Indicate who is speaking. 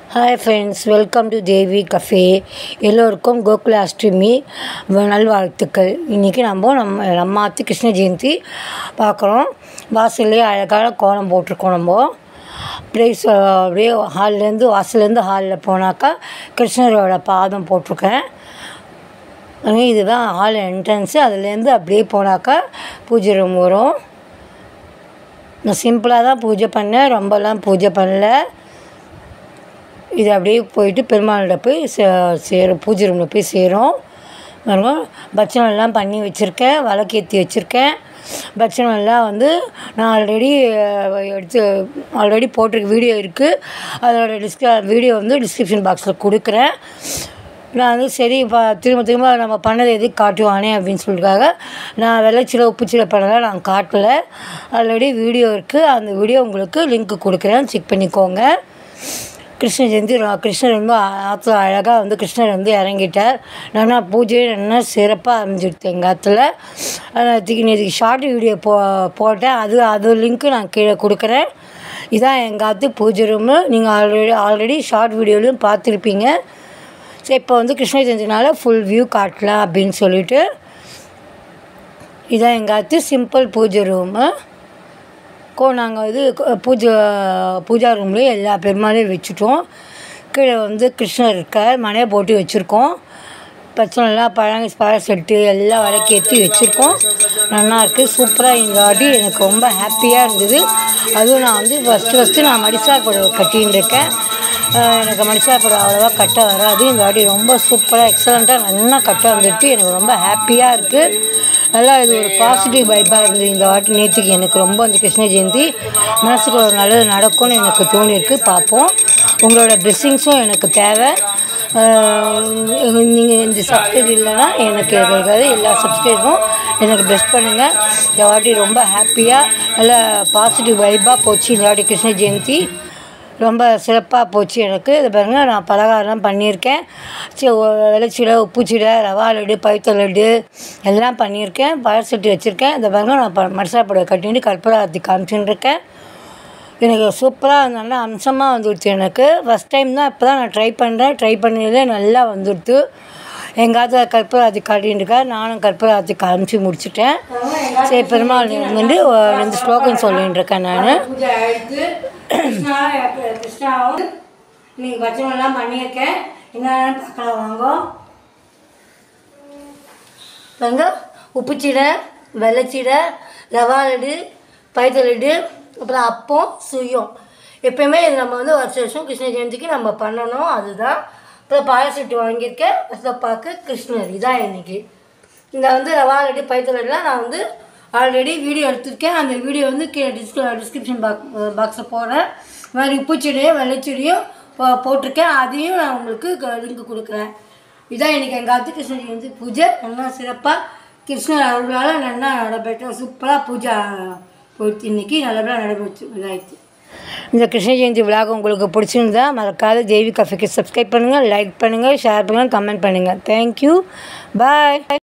Speaker 1: hi friends welcome to Devi cafe எல்லோருக்கும் கோகுல அஷ்டமி வ- நல்வாழ்த்துக்கள் இன்றைக்கி நம்ம நம்ம நம்ம ஆத்து கிருஷ்ண ஜெயந்தி பார்க்குறோம் வாசல்லே அழகான கோலம் போட்டிருக்கோம் நம்ம அப்படியே ச- அப்படியே ஹால்லேருந்து வாசல்லேருந்து ஹாலில் போனாக்கா கிருஷ்ணரோட பாதம் போட்டிருக்கேன் அங்கே இதுதான் ஹால் என்ட்ரன்ஸு அதுலேருந்து அப்படியே போனாக்கா பூஜை ரூம் வரும் நான் சிம்பிளாக தான் பூஜை பண்ணேன் ரொம்பலாம் பூஜை பண்ணல இது அப்படியே போயிட்டு பெருமாள்கிட்ட போய் சே சேரும் பூஜை ரூமில் போய் சேரும் பாருங்க பட்சணம் எல்லாம் பண்ணி வச்சுருக்கேன் விளக்கேற்றி வச்சுருக்கேன் பட்சணம் எல்லாம் வந்து நான் ஆல்ரெடி எடுத்து ஆல்ரெடி போட்டிருக்க வீடியோ இருக்குது அதோட டிஸ்க வீடியோ வந்து டிஸ்கிரிப்ஷன் பாக்ஸில் கொடுக்குறேன் நான் வந்து சரி இப்போ திரும்ப திரும்ப நம்ம பண்ணது எதுக்கு காட்டுவானே அப்படின்னு சொல்லிட்டுக்காக நான் வெள்ளைச்சில உப்புச்சில பண்ணலாம் நான் காட்டலை ஆல்ரெடி வீடியோ இருக்குது அந்த வீடியோ உங்களுக்கு லிங்க் கொடுக்குறேன் செக் பண்ணிக்கோங்க கிருஷ்ண ஜெயந்தி ரொ- கிருஷ்ணர் ரொம்ப ஆற்றுல அழகாக வந்து கிருஷ்ணர் வந்து இறங்கிட்டார் நல்லா பூஜை நல்லா சிறப்பாக அமைஞ்சிடுது எங்கள் ஆற்றுல நேற்றுக்கு நேற்றுக்கு ஷார்ட் வீடியோ போ போட்டேன் அது அது லிங்க்கு நான் கீழே கொடுக்குறேன் இதான் எங்கள் ஆற்று பூஜை ரூமு நீங்கள் ஆல்ரெடி ஆல்ரெடி ஷார்ட் வீடியோலையும் பார்த்துருப்பீங்க சரி இப்போ வந்து கிருஷ்ண ஜெயந்தினால ஃபுல் வியூ காட்டலாம் அப்படின்னு சொல்லிட்டு இதான் எங்கள் ஆற்று சிம்பிள் பூஜை ரூமு கோ நாங்கள் இது கு- பூஜை பூஜா ரூம்லேயே எல்லா பெருமாளையும் வச்சுட்டோம் கீழே வந்து கிருஷ்ணர் இருக்கார் மனையை போட்டு வச்சுருக்கோம் பச்சனைலாம் பழங்க பழ செட்டு எல்லாம் விளக்கேற்றி வச்சுருக்கோம் நல்லா இருக்குது சூப்பராக இந்த வாட்டி எனக்கு ரொம்ப ஹாப்பியாக இருந்தது அதுவும் நான் வந்து ஃபஸ்ட்டு ஃபஸ்ட்டு நான் மடிசார் புடவை கட்டின்னு இருக்கேன் ஆஹ் எனக்கு மடிசார் புடவை அவ்வளோவா கட்ட வராது இந்த வாட்டி ரொம்ப சூப்பராக எக்ஸலண்ட்டாக நல்லா கட்ட வந்துட்டு எனக்கு ரொம்ப ஹாப்பியாக இருக்குது நல்லா இது ஒரு பாசிட்டிவ் வைப்பாக இருந்தது இந்த வாட்டி நேற்றுக்கு எனக்கு ரொம்ப அந்த கிருஷ்ண ஜெயந்தி மனசுக்கு ஒரு நல்லது நடக்கும்னு எனக்கு தோணியிருக்கு பார்ப்போம் உங்களோட பிளெஸ்ஸிங்ஸும் எனக்கு தேவை நீங்கள் இந்த சப்ஸ்கிரைப் இல்லைன்னா எனக்கு இருக்காது எல்லா சப்ஸ்கிரைபும் எனக்கு பெஸ்ட் பண்ணுங்கள் இந்த வாட்டி ரொம்ப ஹாப்பியாக நல்ல பாசிட்டிவ் வைப்பாக போச்சு இந்த வாட்டி கிருஷ்ண ஜெயந்தி ரொம்ப சிறப்பாக போச்சு எனக்கு இது பாருங்க நான் பலகாரம் பண்ணியிருக்கேன் சரி வெள்ளச்சிடை உப்புச்சிடை ரவா லட்டு பழுத்த லட்டு எல்லாம் பண்ணியிருக்கேன் பழசட்டி வச்சுருக்கேன் இதை பாருங்க நான் ப மரசா புடவை கட்டிட்டு கற்பூராத்தி காமிச்சுன்னு இருக்கேன் எனக்கு சூப்பராக நல்லா அம்சமாக வந்துடுச்சு எனக்கு ஃபஸ்ட் டைம் தான் இப்போ தான் நான் ட்ரை பண்ணுறேன் ட்ரை பண்ணதிலே நல்லா வந்துடுத்து எங்காவது கற்பூராத்தி காட்டின்னு இருக்கா நானும் கற்பூராத்தி காமிச்சு முடிச்சிட்டேன் சரி பெருமாள் வந்து ஒரு ரெண்டு ஸ்லோகம் சொல்லின்னு இருக்கேன் நான் பூஜை ஆயிடுத்து கிருஷ்ணா கிருஷ்ணாவும் இன்னைக்கு பச்சைமெல்லாம் பண்ணியிருக்கேன் என்னென்னு பார்க்கலாம் வாங்க வாங்க உப்புச்சீடை வெள்ளைச்சீடை ரவா லட்டு பைத்த லட்டு அப்புறம் அப்பம் சுயம் எப்பயுமே இது நம்ம வந்து வருஷ வருஷம் கிருஷ்ண ஜெயந்திக்கு நம்ம பண்ணணும் அதுதான் அப்புறம் பாயசட்டு வாங்கியிருக்கேன் வசப்பாக்கு கிருஷ்ணர் இதான் இன்னைக்கு இந்த வந்து ரவா லட்டு பைத்த லட்டுலாம் நான் வந்து ஆல்ரெடி வீடியோ எடுத்திருக்கேன் அந்த வீடியோ வந்து கீழே டிஸ்க டிஸ்கிரிப்ஷன் பாக் பாக்ஸில் போடுறேன் இது மாதிரி உப்புச்செடியும் வெள்ளைச்செடியும் போ- போட்டிருக்கேன் அதையும் நான் உங்களுக்கு லிங்க் கொடுக்குறேன் இதான் இன்றைக்கி எங்கள் ஆத்து கிருஷ்ண ஜெயந்தி பூஜை நல்லா சிறப்பாக கிருஷ்ணர் அருளால் நல்லா நடைபெற்ற சூப்பராக பூஜை போயிடுச்சு இன்றைக்கி நல்லபடியாக நடைபெற்று இதாகிடுச்சு இந்த கிருஷ்ண ஜெயந்தி விழாக உங்களுக்கு பிடிச்சிருந்தா மறக்காத தேவி கஃபேக்கு சப்ஸ்கிரைப் பண்ணுங்கள் லைக் பண்ணுங்கள் ஷேர் பண்ணுங்கள் கமெண்ட் பண்ணுங்கள் தேங்க்யூ பாய்